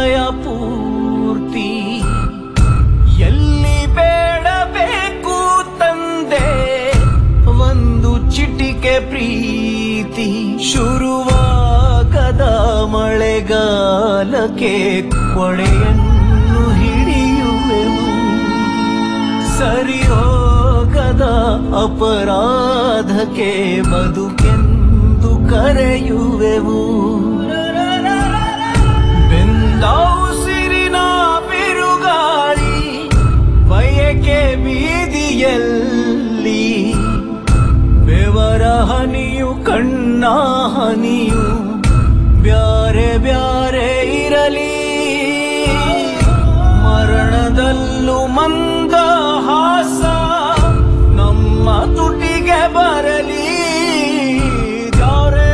ಹೃದಯ ಪೂರ್ತಿ ಎಲ್ಲಿ ಬೇಡಬೇಕು ತಂದೆ ಒಂದು ಚಿಟಿಕೆ ಪ್ರೀತಿ ಶುರುವಾಗದ ಮಳೆಗಾಲಕ್ಕೆ ಕೊಡೆಯನ್ನು ಹಿಡಿಯುವೆವು ಸರಿ ಹೋಗದ ಅಪರಾಧಕ್ಕೆ ಬದುಕೆಂದು ಕರೆಯುವೆವು ಬೆಂದ ಉಸಿರಿನ ಬಿರುಗಾಳಿ ಬಯಕೆ ಬೀದಿಯಲ್ಲಿ ಬೆವರ ಹನಿಯು ಕಣ್ಣ ಹನಿಯು ಬ್ಯಾರೆ ಬ್ಯಾರೆ ಇರಲಿ ಮರಣದಲ್ಲೂ ಮಂದ ಹಾಸ ನಮ್ಮ ತುಟಿಗೆ ಬರಲಿ ದ್ಯಾರೇ.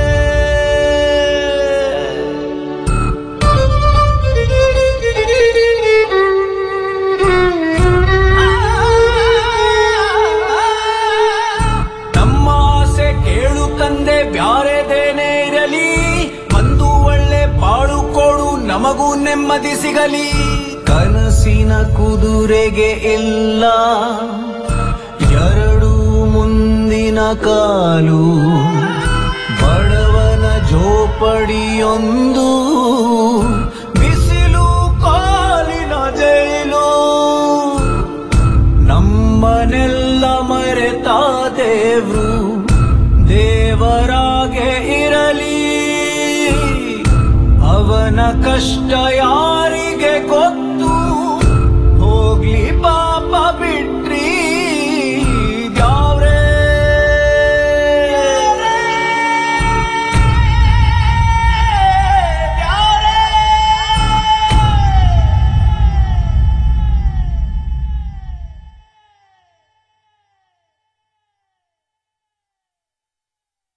ನಮ್ಮ ಆಸೆ ಕೇಳು ತಂದೆ ಬ್ಯಾರೆದೇನೇ ಇರಲಿ ಒಂದು ಒಳ್ಳೆ ಬಾಳು ಕೊಡು ನಮಗೂ ನೆಮ್ಮದಿ ಸಿಗಲಿ ಕನಸಿನ ಕುದುರೆಗೆ ಇಲ್ಲ ಎರಡು ಮುಂದಿನ ಕಾಲು ಬಡವನ ಜೋಪಡಿಯೊಂದು ಬಿಸಿಲು ಕಾಲಿನ ಜೈಲು ನಮ್ಮನೆಲ್ಲ ಮರೆತ ದೇವ್ರು ದೇವರಾಗೆ ಇರಲಿ ಅವನ ಕಷ್ಟ ಯಾರಿ